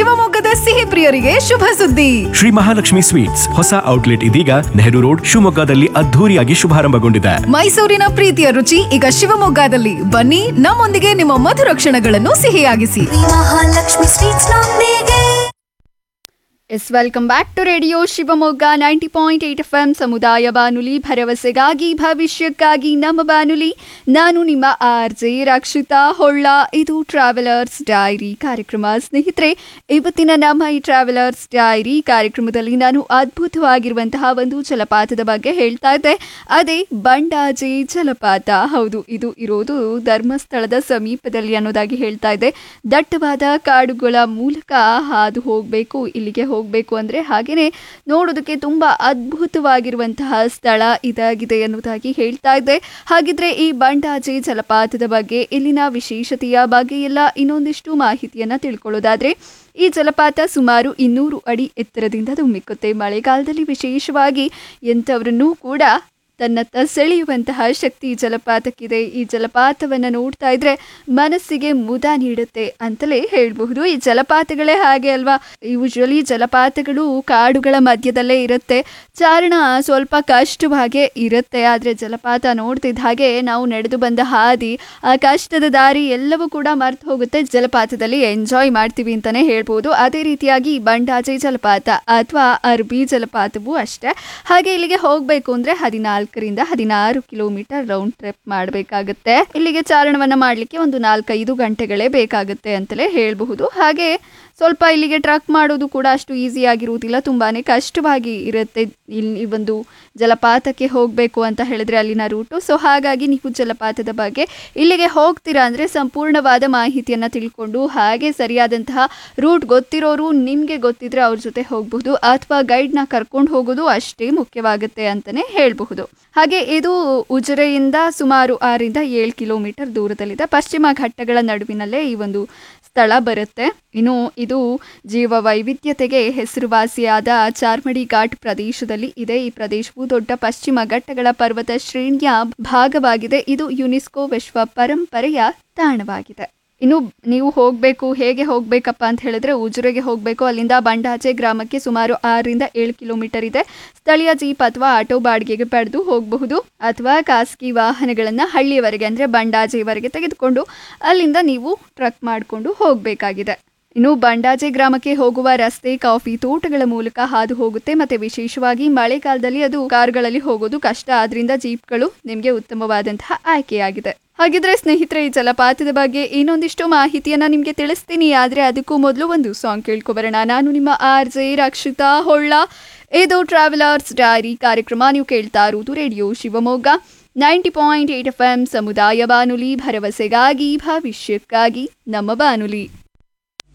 ಶಿವಮೊಗ್ಗದ ಸಿಹಿ ಪ್ರಿಯರಿಗೆ ಶುಭ ಸುದ್ದಿ ಶ್ರೀ ಮಹಾಲಕ್ಷ್ಮಿ ಸ್ವೀಟ್ಸ್ ಹೊಸ ಔಟ್ಲೆಟ್ ಇದೀಗ ನೆಹರು ರೋಡ್ ಶಿವಮೊಗ್ಗದಲ್ಲಿ ಅದ್ಧೂರಿಯಾಗಿ ಶುಭಾರಂಭಗೊಂಡಿದೆ ಮೈಸೂರಿನ ಪ್ರೀತಿಯ ರುಚಿ ಈಗ ಶಿವಮೊಗ್ಗದಲ್ಲಿ ಬನ್ನಿ ನಮ್ಮೊಂದಿಗೆ ನಿಮ್ಮ ಮಧುರ ಕ್ಷಣಗಳನ್ನು ಸಿಹಿಯಾಗಿಸಿ ಮಹಾಲಕ್ಷ್ಮಿ ಸ್ವೀಟ್ಸ್ ನೊಂದಿಗೆ yes welcome back to radio Shivamogga ninety point eight F M ಸಮುದಾಯ ಬಾನುಲಿ ಭರವಸೆಗಾಗಿ ಭವಿಷ್ಯಕ್ಕಾಗಿ ನಮ್ಮ ಬಾನುಲಿ ನಾನು ನಿಮ್ಮ ಆರ್ ಜೆ ರಕ್ಷಿತಾ ಹೊಳ್ಳ ಇದು ಟ್ರಾವೆಲರ್ಸ್ ಡೈರಿ ಕಾರ್ಯಕ್ರಮ ಸ್ನೇಹಿತರೆ ಇವತ್ತಿನ ನಮ್ಮ ಈ ಟ್ರಾವೆಲರ್ಸ್ ಡೈರಿ ಕಾರ್ಯಕ್ರಮದಲ್ಲಿ ನಾನು ಅದ್ಭುತವಾಗಿರುವಂತಹ ಒಂದು ಜಲಪಾತದ ಬಗ್ಗೆ ಹೇಳ್ತಾ ಇದ್ದೆ ಅದೇ ಬಂಡಾಜೆ ಜಲಪಾತ ಹೌದು ಇದು ಇರೋದು ಧರ್ಮಸ್ಥಳದ ಸಮೀಪದಲ್ಲಿ ಅನ್ನೋದಾಗಿ ಹೇಳ್ತಾ ಇದೆ ದಟ್ಟವಾದ ಕಾಡುಗಳ ಮೂಲಕ ಹಾದು ಹೋಗಬೇಕು ಇಲ್ಲಿಗೆ ಹೋಗಬೇಕು ಅಂದರೆ ಹಾಗೆಯೇ ನೋಡೋದಕ್ಕೆ ತುಂಬ ಅದ್ಭುತವಾಗಿರುವಂತಹ ಸ್ಥಳ ಇದಾಗಿದೆ ಅನ್ನೋದಾಗಿ ಹೇಳ್ತಾ ಇದ್ದೆ ಹಾಗಿದ್ರೆ ಈ ಬಂಡಾಜೆ ಜಲಪಾತದ ಬಗ್ಗೆ ಇಲ್ಲಿನ ವಿಶೇಷತೆಯ ಬಗ್ಗೆ ಎಲ್ಲ ಇನ್ನೊಂದಿಷ್ಟು ಮಾಹಿತಿಯನ್ನ ತಿಳ್ಕೊಳ್ಳೋದಾದ್ರೆ ಈ ಜಲಪಾತ ಸುಮಾರು ಇನ್ನೂರು ಅಡಿ ಎತ್ತರದಿಂದ ಧುಮ್ಮಿಕ್ಕುತ್ತೆ ಮಳೆಗಾಲದಲ್ಲಿ ವಿಶೇಷವಾಗಿ ಎಂಥವರನ್ನೂ ಕೂಡ ತನ್ನತ್ತ ಸೆಳೆಯುವಂತಹ ಶಕ್ತಿ ಈ ಜಲಪಾತಕ್ಕಿದೆ ಈ ಜಲಪಾತವನ್ನು ನೋಡ್ತಾ ಇದ್ರೆ ಮನಸ್ಸಿಗೆ ಮುದ ನೀಡುತ್ತೆ ಅಂತಲೇ ಹೇಳಬಹುದು ಈ ಜಲಪಾತಗಳೇ ಹಾಗೆ ಅಲ್ವಾ ಯೂಶ್ವಲಿ ಜಲಪಾತಗಳು ಕಾಡುಗಳ ಮಧ್ಯದಲ್ಲೇ ಇರುತ್ತೆ ಚಾರಣ ಸ್ವಲ್ಪ ಕಷ್ಟವಾಗೇ ಇರುತ್ತೆ ಆದರೆ ಜಲಪಾತ ನೋಡ್ತಿದ್ದ ಹಾಗೆ ನಾವು ನಡೆದು ಬಂದ ಹಾದಿ ಆ ಕಷ್ಟದ ದಾರಿ ಎಲ್ಲವೂ ಕೂಡ ಮರ್ತು ಹೋಗುತ್ತೆ ಜಲಪಾತದಲ್ಲಿ ಎಂಜಾಯ್ ಮಾಡ್ತೀವಿ ಅಂತಾನೆ ಹೇಳ್ಬೋದು ಅದೇ ರೀತಿಯಾಗಿ ಈ ಬಂಡಾಜೆ ಜಲಪಾತ ಅಥವಾ ಅರ್ಬಿ ಜಲಪಾತವೂ ಅಷ್ಟೇ ಹಾಗೆ ಇಲ್ಲಿಗೆ ಹೋಗಬೇಕು ಅಂದ್ರೆ ಹದಿನಾಲ್ಕರಿಂದ ಹದಿನಾರು ಕಿಲೋಮೀಟರ್ ರೌಂಡ್ ಟ್ರಿಪ್ ಮಾಡಬೇಕಾಗುತ್ತೆ ಇಲ್ಲಿಗೆ ಚಾರಣವನ್ನ ಮಾಡಲಿಕ್ಕೆ ಒಂದು ನಾಲ್ಕೈದು ಗಂಟೆಗಳೇ ಬೇಕಾಗುತ್ತೆ ಅಂತಲೇ ಹೇಳಬಹುದು ಹಾಗೆ ಸ್ವಲ್ಪ ಇಲ್ಲಿಗೆ ಟ್ರಕ್ ಮಾಡೋದು ಕೂಡ ಅಷ್ಟು ಈಸಿ ಆಗಿರುವುದಿಲ್ಲ ತುಂಬಾನೇ ಕಷ್ಟವಾಗಿ ಇರುತ್ತೆ ಇಲ್ಲಿ ಒಂದು ಜಲಪಾತಕ್ಕೆ ಹೋಗಬೇಕು ಅಂತ ಹೇಳಿದ್ರೆ ಅಲ್ಲಿನ ರೂಟು ಸೊ ಹಾಗಾಗಿ ನೀವು ಜಲಪಾತದ ಬಗ್ಗೆ ಇಲ್ಲಿಗೆ ಹೋಗ್ತೀರಾ ಅಂದರೆ ಸಂಪೂರ್ಣವಾದ ಮಾಹಿತಿಯನ್ನು ತಿಳ್ಕೊಂಡು ಹಾಗೆ ಸರಿಯಾದಂತಹ ರೂಟ್ ಗೊತ್ತಿರೋರು ನಿಮಗೆ ಗೊತ್ತಿದ್ರೆ ಅವ್ರ ಜೊತೆ ಹೋಗಬಹುದು ಅಥವಾ ಗೈಡ್ನ ಕರ್ಕೊಂಡು ಹೋಗೋದು ಅಷ್ಟೇ ಮುಖ್ಯವಾಗುತ್ತೆ ಅಂತಲೇ ಹೇಳಬಹುದು ಹಾಗೆ ಇದು ಉಜಿರೆಯಿಂದ ಸುಮಾರು ಆರಿಂದ ಏಳು ಕಿಲೋಮೀಟರ್ ದೂರದಲ್ಲಿದೆ ಪಶ್ಚಿಮ ಘಟ್ಟಗಳ ನಡುವಿನಲ್ಲೇ ಈ ಒಂದು ಸ್ಥಳ ಬರುತ್ತೆ ಇನ್ನು ಇದು ಜೀವ ವೈವಿಧ್ಯತೆಗೆ ಹೆಸರುವಾಸಿಯಾದ ಚಾರ್ಮಡಿ ಘಾಟ್ ಪ್ರದೇಶದಲ್ಲಿ ಇದೆ ಈ ಪ್ರದೇಶವು ದೊಡ್ಡ ಪಶ್ಚಿಮ ಘಟ್ಟಗಳ ಪರ್ವತ ಶ್ರೇಣಿಯ ಭಾಗವಾಗಿದೆ ಇದು ಯುನೆಸ್ಕೋ ವಿಶ್ವ ಪರಂಪರೆಯ ತಾಣವಾಗಿದೆ ಇನ್ನು ನೀವು ಹೋಗಬೇಕು ಹೇಗೆ ಹೋಗಬೇಕಪ್ಪ ಅಂತ ಹೇಳಿದ್ರೆ ಉಜಿರೆಗೆ ಹೋಗಬೇಕು ಅಲ್ಲಿಂದ ಬಂಡಾಚೆ ಗ್ರಾಮಕ್ಕೆ ಸುಮಾರು ಆರರಿಂದ ಏಳು ಕಿಲೋಮೀಟರ್ ಇದೆ ಸ್ಥಳೀಯ ಜೀಪ್ ಅಥವಾ ಆಟೋ ಬಾಡಿಗೆಗೆ ಪಡೆದು ಹೋಗಬಹುದು ಅಥವಾ ಖಾಸಗಿ ವಾಹನಗಳನ್ನು ಹಳ್ಳಿಯವರೆಗೆ ಅಂದರೆ ಬಂಡಾಜೆವರೆಗೆ ತೆಗೆದುಕೊಂಡು ಅಲ್ಲಿಂದ ನೀವು ಟ್ರಕ್ ಮಾಡಿಕೊಂಡು ಹೋಗಬೇಕಾಗಿದೆ ಇನ್ನು ಬಂಡಾಜೆ ಗ್ರಾಮಕ್ಕೆ ಹೋಗುವ ರಸ್ತೆ ಕಾಫಿ ತೋಟಗಳ ಮೂಲಕ ಹಾದು ಹೋಗುತ್ತೆ ಮತ್ತೆ ವಿಶೇಷವಾಗಿ ಮಳೆಗಾಲದಲ್ಲಿ ಅದು ಕಾರುಗಳಲ್ಲಿ ಹೋಗೋದು ಕಷ್ಟ ಆದ್ರಿಂದ ಜೀಪ್ಗಳು ನಿಮಗೆ ಉತ್ತಮವಾದಂತಹ ಆಯ್ಕೆಯಾಗಿದೆ ಹಾಗಿದ್ರೆ ಸ್ನೇಹಿತರೆ ಈ ಜಲಪಾತದ ಬಗ್ಗೆ ಇನ್ನೊಂದಿಷ್ಟು ಮಾಹಿತಿಯನ್ನ ನಿಮಗೆ ತಿಳಿಸ್ತೀನಿ ಆದ್ರೆ ಅದಕ್ಕೂ ಮೊದಲು ಒಂದು ಸಾಂಗ್ ಕೇಳ್ಕೊಬರೋಣ ನಾನು ನಿಮ್ಮ ಆರ್ ಜೆ ರಕ್ಷಿತಾ ಹೊಳ್ಳ ಇದು ಟ್ರಾವೆಲರ್ಸ್ ಡೈರಿ ಕಾರ್ಯಕ್ರಮ ನೀವು ಕೇಳ್ತಾ ಇರುವುದು radio Shivamogga ninety point eight F M ಸಮುದಾಯ ಬಾನುಲಿ ಭರವಸೆಗಾಗಿ ಭವಿಷ್ಯಕ್ಕಾಗಿ ನಮ್ಮ ಬಾನುಲಿ